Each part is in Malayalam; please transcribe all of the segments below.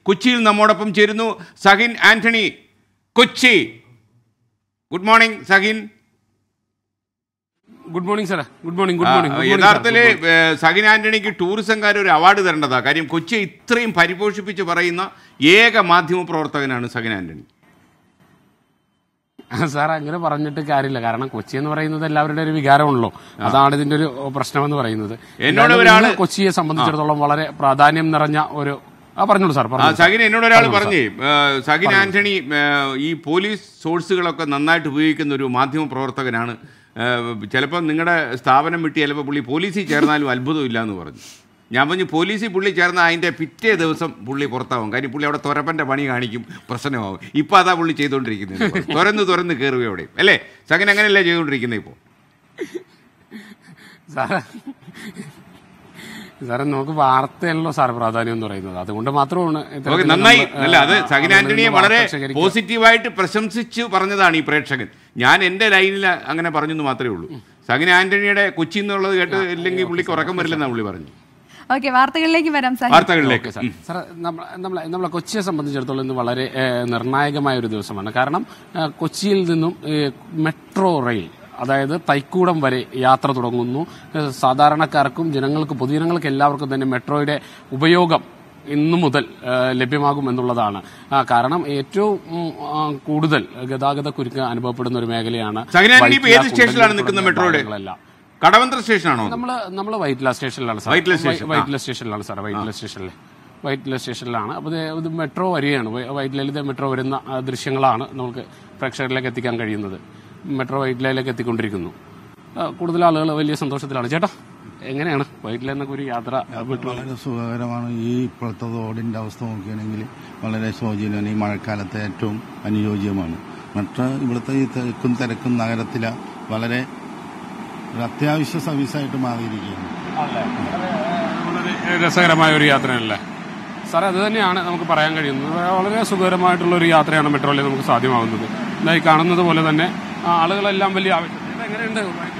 കൊച്ചിയിൽ നമ്മോടൊപ്പം ചേരുന്നു Sahin Antony Kochi good morning Sahin good morning സാറേ ഗുഡ് മോർണിംഗ് ഗുഡ് ആ, മോർണിംഗ് യഥാർത്ഥത്തില് ഏ, സഹിൻ ആന്റണിക്ക് ടൂറിസംകാർ ഒരു അവാർഡ് തരേണ്ടതാ കാര്യം കൊച്ചിയെ ഇത്രയും പരിപോഷിപ്പിച്ച് പറയുന്ന ഏക മാധ്യമ പ്രവർത്തകനാണ് സഹിൻ ആന്റണി സാർ അങ്ങനെ പറഞ്ഞിട്ട് കാര്യമില്ല കാരണം കൊച്ചി എന്ന് പറയുന്നത് എല്ലാവരുടെ ഒരു വികാരമാണല്ലോ അതാണ് ഇതിന്റെ ഒരു പ്രശ്നമെന്ന് പറയുന്നത് എന്നോട് എന്തായാലും ഒരാള് ഇന്ന് കൊച്ചിയെ സംബന്ധിച്ചിടത്തോളം വളരെ പ്രാധാന്യം നിറഞ്ഞ ഒരു ആ പറഞ്ഞോളൂ സാർ ആ പറഞ്ഞു സഹിൻ എന്നോട് ഒരാൾ പറഞ്ഞേ ഏ, സഹിൻ ആന്റണി ഏ, ഈ പോലീസ് സോഴ്സുകളൊക്കെ നന്നായിട്ട് ഉപയോഗിക്കുന്ന ഒരു മാധ്യമ പ്രവർത്തകനാണ് ചിലപ്പോൾ നിങ്ങളുടെ സ്ഥാപനം വിട്ട് ചിലപ്പോൾ പുള്ളി പോലീസിൽ ചേർന്നാലും അത്ഭുതമില്ല എന്ന് പറഞ്ഞു ഞാൻ പറഞ്ഞു പോലീസിൽ പുള്ളി ചേർന്ന അതിൻ്റെ പിറ്റേ ദിവസം പുള്ളി പുറത്താവും കാര്യം പുള്ളി അവിടെ തുരപ്പൻ്റെ പണി കാണിക്കും പ്രശ്നമാവും ഇപ്പോൾ അതാ പുള്ളി ചെയ്തുകൊണ്ടിരിക്കുന്നത് തുറന്ന് തുറന്ന് കയറുക എവിടെയും അല്ലേ സഹിൻ അങ്ങനെയല്ലേ ചെയ്തുകൊണ്ടിരിക്കുന്നത് ഇപ്പോൾ സാറേ സാറേ നമുക്ക് വാർത്തയല്ലോ സാർ പ്രാധാന്യം എന്ന് പറയുന്നത് അതുകൊണ്ട് മാത്രമാണ് ഓക്കെ ഇത്തരത്തിൽ നന്നായി നമ്മൾ, അല്ല അത് ആ, സഹിൻ ആ, ആന്റണിയെ വാർത്ത വളരെ ശേഖരിക്കുക. പോസിറ്റീവായിട്ട് പ്രശംസിച്ച് പറഞ്ഞതാണ് ഈ പ്രേക്ഷകൻ ഞാൻ എൻ്റെ ലൈനിൽ അങ്ങനെ പറഞ്ഞെന്ന് മാത്രമേ ഉള്ളൂ സഹിൻ ആന്റണിയുടെ കൊച്ചി എന്നുള്ളത് കേട്ട് ഇല്ലെങ്കിൽ പുള്ളിക്ക് ഉറക്കം വരില്ലെന്നാണ് പുള്ളി പറഞ്ഞു ഓക്കെ വാർത്തകളിലേക്ക് വരാം സാഹിബ് വാർത്തകളിലേക്ക് സാർ സാർ നമ്മൾ നമ്മൾ നമ്മളെ കൊച്ചിയെ സംബന്ധിച്ചിടത്തോളം ഇന്ന് വളരെ ഏഹ്, നിർണായകമായ ഒരു ദിവസമാണ് കാരണം ഏഹ്, കൊച്ചിയിൽ നിന്നും ഏഹ്, മെട്രോ റെയിൽ അതായത് തൈക്കൂടം വരെ യാത്ര തുടങ്ങുന്നു ഏഹ്, സാധാരണക്കാർക്കും ജനങ്ങൾക്ക് പൊതുജനങ്ങൾക്ക് എല്ലാവർക്കും തന്നെ മെട്രോയുടെ ഉപയോഗം ഇന്നു മുതൽ ഏഹ്, ലഭ്യമാകും എന്നുള്ളതാണ് ആ, കാരണം ഏറ്റവും ഉം, ആ, കൂടുതൽ ഗതാഗത കുരുക്ക് അനുഭവപ്പെടുന്ന ഒരു മേഖലയാണ് സഹിൻ ആന്റണി ഇപ്പോൾ ഏത് വൈറ്റില, സ്റ്റേഷനിലാണ് കുണ്ടന്നൂർ നിൽക്കുന്നത് തുടങ്ങിയ മെട്രോയുടെ ഭാഗങ്ങളെല്ലാം. കടവന്ത്ര സ്റ്റേഷനാണോ നമ്മള് നമ്മള് വൈറ്റില സ്റ്റേഷനിലാണ് സാർ വൈറ്റില സ്റ്റേഷൻ, വൈ- വൈറ്റില സ്റ്റേഷനിലാണ് സാർ വൈറ്റില സ്റ്റേഷനിൽ വൈറ്റില സ്റ്റേഷനിലാണ് അപ്പോൾ ഇത് ഇത് മെട്രോ വരികയാണ് വൈ- വൈറ്റിലയിൽ ഇത് മെട്രോ വരുന്ന ആ, ദൃശ്യങ്ങളാണ് നമുക്ക് പ്രേക്ഷകരിലേക്ക് എത്തിക്കാൻ കഴിയുന്നത് മെട്രോ വൈറ്റിലയിലേക്ക് എത്തിക്കൊണ്ടിരിക്കുന്നു ആ, കൂടുതൽ ആളുകൾ വലിയ സന്തോഷത്തിലാണ് ചേട്ടാ എങ്ങനെയാണ് വൈറ്റില എന്നൊക്കെ ഒരു യാത്ര മെട്രോ വളരെ സുഖകരമാണ് ഈ ഇപ്പോഴത്തെ റോഡിന്റെ അവസ്ഥ നോക്കുകയാണെങ്കിൽ വളരെ ശോചനീയമാണ് ഈ മഴക്കാലത്ത് ഏറ്റവും അനുയോജ്യമാണ് മറ്റ് ഇവിടുത്തെ ഈ തിരക്കും തിരക്കും നഗരത്തിലെ വളരെ ഒരു അത്യാവശ്യ സർവീസായിട്ട് മാറിയിരിക്കുകയാണ് വളരെ രസകരമായ ഒരു യാത്രയല്ലേ സാറേ അത് തന്നെയാണ് നമുക്ക് പറയാൻ കഴിയുന്നത് വളരെ സുഖകരമായിട്ടുള്ള ഒരു യാത്രയാണ് മെട്രോയിൽ നമുക്ക് സാധ്യമാകുന്നത് ഇതായി കാണുന്നത് പോലെ തന്നെ ആ, ആളുകളെല്ലാം വലിയ ആവശ്യം ഇത് എങ്ങനെയുണ്ട്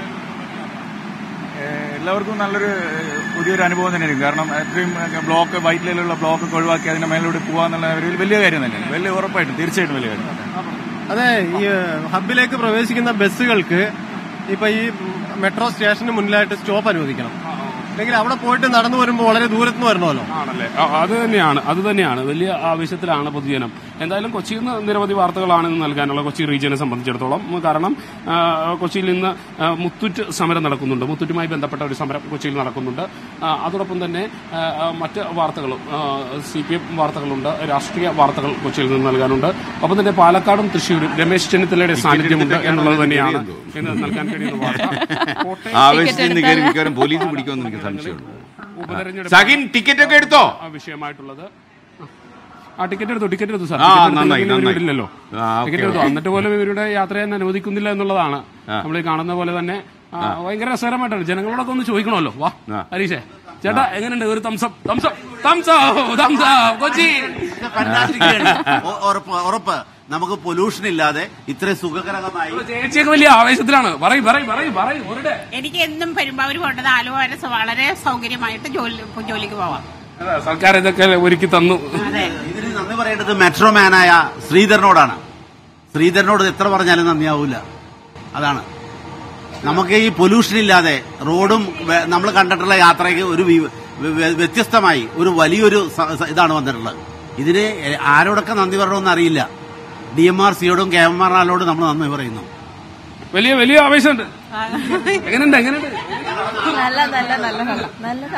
ഏഹ് എല്ലാവർക്കും നല്ലൊരു ഏഹ് പുതിയൊരു അനുഭവം തന്നെയായിരിക്കും കാരണം അത്രയും ബ്ലോക്ക് വൈറ്റിലുള്ള ബ്ലോക്ക് ഒക്കെ ഒഴിവാക്കി അതിന്റെ മേലോട്ട് പോകാന്നുള്ള ഒരു വലിയ കാര്യം തന്നെയാണ് വലിയ ഉറപ്പായിട്ടും തീർച്ചയായിട്ടും വലിയ കാര്യം അതെ ഈ ഹബിലേക്ക് പ്രവേശിക്കുന്ന ബസ്സുകൾക്ക് ഇപ്പൊ ഈ മെട്രോ സ്റ്റേഷന് മുന്നിലായിട്ട് സ്റ്റോപ്പ് അനുവദിക്കണം അല്ലെങ്കിൽ അവിടെ പോയിട്ട് നടന്നു വരുമ്പോൾ വളരെ ദൂരത്ത് നിന്ന് വരണമല്ലോ ആണല്ലേ ആ, അത് തന്നെയാണ് അത് തന്നെയാണ് വലിയ ആവശ്യത്തിലാണ് പൊതുജനം എന്തായാലും കൊച്ചിയിൽ നിന്ന് നിരവധി വാർത്തകളാണ് ഇന്ന് നൽകാനുള്ള കൊച്ചി റീജിയനെ സംബന്ധിച്ചിടത്തോളം ഉം, കാരണം ആ, കൊച്ചിയിൽ ഇന്ന് ആ, മുത്തൂറ്റ് സമരം നടക്കുന്നുണ്ട് മുത്തൂറ്റുമായി ബന്ധപ്പെട്ട ഒരു സമരം കൊച്ചിയിൽ നടക്കുന്നുണ്ട് ആ, അതോടൊപ്പം തന്നെ ആ, ആ, മറ്റ് വാർത്തകളും സി പി എം വാർത്തകളുണ്ട് രാഷ്ട്രീയ വാർത്തകൾ കൊച്ചിയിൽ നിന്ന് നൽകാനുണ്ട് ഒപ്പം തന്നെ പാലക്കാടും തൃശ്ശൂരും രമേശ് ചെന്നിത്തലയുടെ സാന്നിധ്യമുണ്ട് എന്നുള്ളത് തന്നെയാണ് ഇന്ന് നൽകാൻ കഴിയുന്ന വാർത്ത കോട്ടയം ആവേശത്തിൽ നിന്ന് കയറി മിക്കവാറും പോലീസ് പിടിക്കുമെന്ന് എനിക്ക് സംശയമുണ്ട് ഉപതെരഞ്ഞെടുപ്പ് സഹിൻ ടിക്കറ്റ് ഒക്കെ എടുത്തോ ആ വിഷയമായിട്ടുള്ളത് ആ ടിക്കറ്റ് എടുത്തു ടിക്കറ്റ് എടുത്തു സാർ ആ, ടിക്കറ്റ് നന്നായി, എടുത്തില്ലെങ്കിൽ നന്നായി. വിടില്ലല്ലോ ആ, ഓക്കേ, ടിക്കറ്റ് എടുത്തു എന്നിട്ട് പോലും ഇവരുടെ യാത്ര ചെയ്യാൻ അനുവദിക്കുന്നില്ല എന്നുള്ളതാണ് നമ്മൾ ഈ കാണുന്ന പോലെ തന്നെ ആ, ഭയങ്കര രസകരമായിട്ടാണ് ജനങ്ങളോടൊക്കെ ഒന്ന് ചോദിക്കണമല്ലോ വാ ആ. ഹരീഷേ ചേട്ടാ എങ്ങനെയുണ്ട് ഒരു Thums Up Thums Up Thums Up Thums Up Kochi ഒ- ഉറപ്പ് ഉറപ്പ് നമുക്ക് പൊല്യൂഷൻ ഇല്ലാതെ ഇത്രയും സുഖകരമായി ചേച്ചിയൊക്കെ വലിയ ആവേശത്തിലാണ് പറയും പറയും പറയും പറയും ഒരുടെ എനിക്ക് എന്നും പെരുമ്പാവൂർ പോകേണ്ടത് ആലുവ വരെ സ- വളരെ സൗകര്യമായിട്ട് ജോലി ജോലിക്ക് പോവാം സർക്കാർ ഇതൊക്കെ ഒരുക്കി തന്നു അതെ ഇതിന് നന്ദി പറയേണ്ടത് മെട്രോ മാനായ ശ്രീധരനോടാണ് ശ്രീധരനോട് എത്ര പറഞ്ഞാലും നന്ദിയാവൂല അതാണ് നമുക്ക് ഈ പൊല്യൂഷൻ ഇല്ലാതെ റോഡും നമ്മൾ കണ്ടിട്ടുള്ള യാത്രയ്ക്ക് ഒരു വി- വ്യ- വ്യത്യസ്തമായി ഒരു വലിയൊരു സ- സ- ഇതാണ് വന്നിട്ടുള്ളത് ഇതിന് ആരോടൊക്കെ നന്ദി പറയണമെന്ന് അറിയില്ല ഡി എം ആർ സിയോടും കെ എം ആർ ആറിനോടും നമ്മൾ നന്ദി പറയുന്നു വലിയ വലിയ ആവേശമുണ്ട് എങ്ങനെയുണ്ട് എങ്ങനെയുണ്ട് നല്ല നല്ല നല്ല നല്ല നല്ലതാ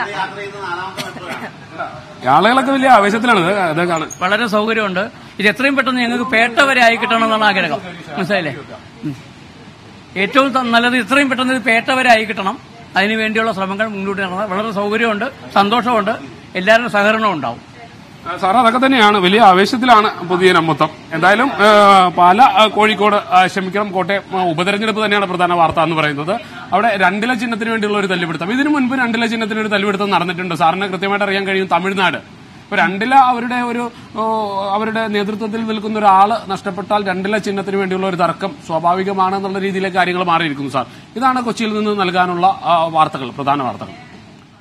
ആളുകളൊക്കെ വലിയ ആവേശത്തിലാണ് ഇത് ഇതൊക്കെയാണ് വളരെ സൗകര്യമുണ്ട് ഇത് എത്രയും പെട്ടെന്ന് ഞങ്ങൾക്ക് പേട്ട വരെ ആയി കിട്ടണമെന്നാണ് ആഗ്രഹം മനസ്സിലായില്ലേ ഉം. ഏറ്റവും ത- നല്ലത് എത്രയും പെട്ടെന്ന് ഇത് പേട്ട വരെ ആയി കിട്ടണം അതിനു വേണ്ടിയുള്ള ശ്രമങ്ങൾ മുന്നോട്ട് നടന്നത് വളരെ സൗകര്യമുണ്ട് സന്തോഷമുണ്ട് എല്ലാവരുടെ സഹകരണവും ഉണ്ടാവും സാർ അതൊക്കെ തന്നെയാണ് വലിയ ആവേശത്തിലാണ് പൊതുജനം മൊത്തം എന്തായാലും ആ, പാല ആ, കോഴിക്കോട് ആ, ക്ഷമിക്കണം കോട്ടയം ആ, ഉപതെരഞ്ഞെടുപ്പ് തന്നെയാണ് പ്രധാന വാർത്ത എന്ന് പറയുന്നത് അവിടെ രണ്ടില ചിഹ്നത്തിന് വേണ്ടിയുള്ള ഒരു തല്ലുപിടുത്തം ഇതിനു മുൻപ് രണ്ടില ചിഹ്നത്തിന് ഒരു തല്ലുപിടുത്തം നടന്നിട്ടുണ്ട് സാറിന് കൃത്യമായിട്ട് അറിയാൻ കഴിയും തമിഴ്നാട് ഇപ്പൊ രണ്ടില അവരുടെ ഒരു ഓ, അവരുടെ നേതൃത്വത്തിൽ നിൽക്കുന്ന ഒരാള് നഷ്ടപ്പെട്ടാൽ രണ്ടില ചിഹ്നത്തിന് വേണ്ടിയുള്ള ഒരു തർക്കം സ്വാഭാവികമാണെന്നുള്ള രീതിയിലേക്ക് കാര്യങ്ങൾ മാറിയിരിക്കുന്നു സാർ ഇതാണ് കൊച്ചിയിൽ നിന്ന് നൽകാനുള്ള ആ, വാർത്തകൾ പ്രധാന വാർത്തകൾ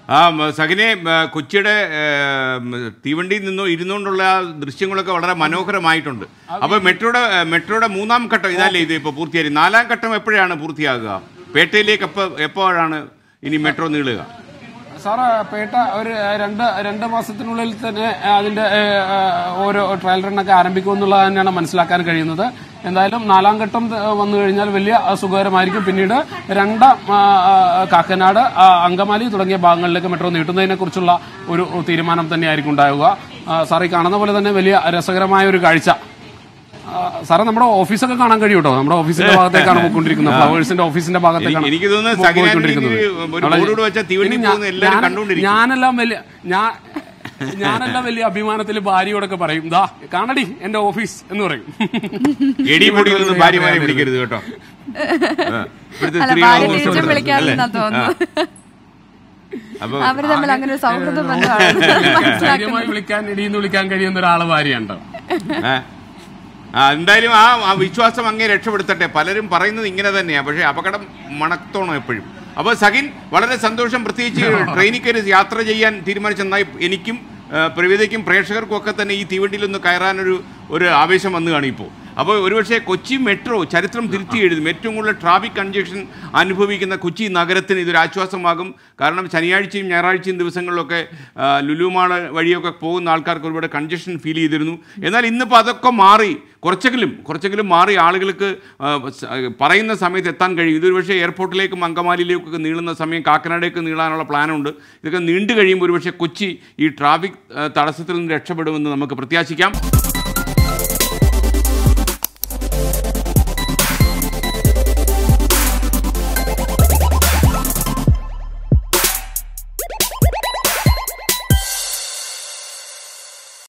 ആ മ, സഹിനെ മ, കൊച്ചിയുടെ ഏ, മ, തീവണ്ടിയിൽ നിന്നോ ഇരുന്നുകൊണ്ടുള്ള ആ ദൃശ്യങ്ങളൊക്കെ വളരെ മനോഹരമായിട്ടുണ്ട് അപ്പോൾ മെട്രോയുടെ ഏ, മെട്രോയുടെ മൂന്നാം ഘട്ടം ഇതല്ലേ ഇത് ഇപ്പോൾ പൂർത്തിയായി നാലാം ഘട്ടം എപ്പോഴാണ് പൂർത്തിയാകുക പേട്ടയിലേക്ക് എപ്പോൾ എപ്പോഴാണ് ഇനി മെട്രോ നീളുക സാറ് പേട്ട ഒരു രണ്ട് രണ്ട് മാസത്തിനുള്ളിൽ തന്നെ അതിന്റെ ഏഹ്, ഏഹ്, ഓരോ ട്രയൽ റണ്ണൊക്കെ ആരംഭിക്കുമെന്നുള്ളത് തന്നെയാണ് മനസ്സിലാക്കാൻ കഴിയുന്നത് എന്തായാലും നാലാം ഘട്ടം ത- വന്നു കഴിഞ്ഞാൽ വലിയ ആ, സുഖകരമായിരിക്കും പിന്നീട് രണ്ടാം ആ, ആ, കാക്കനാട് ആ, അങ്കമാലി തുടങ്ങിയ ഭാഗങ്ങളിലേക്ക് മെട്രോ നീട്ടുന്നതിനെ കുറിച്ചുള്ള ഒരു തീരുമാനം തന്നെയായിരിക്കും ഉണ്ടാവുക ആ, സാർ ഈ കാണുന്ന പോലെ തന്നെ വലിയ രസകരമായ ഒരു കാഴ്ച ആ, സാറേ നമ്മുടെ ഓഫീസൊക്കെ കാണാൻ കഴിയും കേട്ടോ നമ്മുടെ ഓഫീസിന്റെ ഭാഗത്തേക്കാണ് പോയിക്കൊണ്ടിരിക്കുന്നത് ഫ്ലവേഴ്സിന്റെ ഓഫീസിന്റെ ഭാഗത്തേക്കാണ് എനിക്ക് എനിക്ക് തോന്നുന്നത് പോ- സകിനാന്റണി പോയിക്കൊണ്ടിരിക്കുന്നത്. ഒരു അവിടെ ബോർഡ് വെച്ചാൽ തീവണ്ടി ഇനി ഞാൻ- പോകുന്ന എല്ലാവരും ഞാൻ- കണ്ടുകൊണ്ടിരിക്കും. ഞാനെല്ലാം വലിയ ഞാൻ ഞാനെല്ലാം വലിയ അഭിമാനത്തിൽ ഭാര്യയോടൊക്കെ പറയും ദാ കാണടി എന്റെ ഓഫീസ് എന്ന് പറയും എടി പൊടിയിൽ നിന്ന് ഭാര്യമാരെ വിളിക്കരുത് കേട്ടോ ആ, ഇവിടുത്തെ അല്ല സ്ത്രീകൾ ഭാര്യ ഓഫീസ് തിരിച്ചും ഉണ്ട്. വിളിക്കാറുണ്ടെന്നാ അല്ലേ? തോന്നുന്നു അപ്പൊ അവര് തമ്മിൽ അങ്ങനെ ഒരു സൗഹൃദ ബന്ധമാണ് മനസ്സിലാക്കുന്നത് ധൈര്യമായി വിളിക്കാൻ ഇടിയെന്ന് വിളിക്കാൻ കഴിയുന്ന ഒരാള് ഭാര്യയുണ്ടോ ഏ? ആ എന്തായാലും ആ ആ വിശ്വാസം അങ്ങേ രക്ഷപ്പെടുത്തട്ടെ പലരും പറയുന്നത് ഇങ്ങനെ തന്നെയാണ് പക്ഷേ അപകടം മണത്തോണം എപ്പോഴും അപ്പോൾ സഹിൻ വളരെ സന്തോഷം പ്രത്യേകിച്ച് ട്രെയിനിൽ കയറി യാത്ര ചെയ്യാൻ തീരുമാനിച്ചെന്നായി എനിക്കും ആ, പ്രവിതയ്ക്കും പ്രേക്ഷകർക്കും ഒക്കെ തന്നെ ഈ തീവണ്ടിയിൽ ഒന്ന് കയറാനൊരു ഒരു ആവേശം വന്നു കാണും ഇപ്പോൾ അപ്പോൾ ഒരുപക്ഷെ കൊച്ചി മെട്രോ ചരിത്രം തിരുത്തി എഴുതും ഏറ്റവും കൂടുതൽ ട്രാഫിക് കൺജക്ഷൻ അനുഭവിക്കുന്ന കൊച്ചി നഗരത്തിന് ഇതൊരു ആശ്വാസമാകും കാരണം ശനിയാഴ്ചയും ഞായറാഴ്ചയും ദിവസങ്ങളിലൊക്കെ ആ, ലുലു മാൾ വഴിയൊക്കെ പോകുന്ന ആൾക്കാർക്ക് ഒരുപാട് കൺജഷൻ ഫീൽ ചെയ്തിരുന്നു എന്നാൽ ഇന്നിപ്പോൾ അതൊക്കെ മാറി കുറച്ചെങ്കിലും കുറച്ചെങ്കിലും മാറി ആളുകൾക്ക് ആ, സ- പറയുന്ന സമയത്ത് എത്താൻ കഴിയും ഇതൊരു പക്ഷേ എയർപോർട്ടിലേക്കും അങ്കമാലിയിലേക്കൊക്കെ നീളുന്ന സമയം കാക്കനാടേക്ക് നീളാനുള്ള പ്ലാനുണ്ട് ഇതൊക്കെ നീണ്ടു കഴിയുമ്പോൾ ഒരുപക്ഷെ കൊച്ചി ഈ ട്രാഫിക് ആ, തടസ്സത്തിൽ നിന്ന് രക്ഷപ്പെടുമെന്ന് നമുക്ക് പ്രത്യാശിക്കാം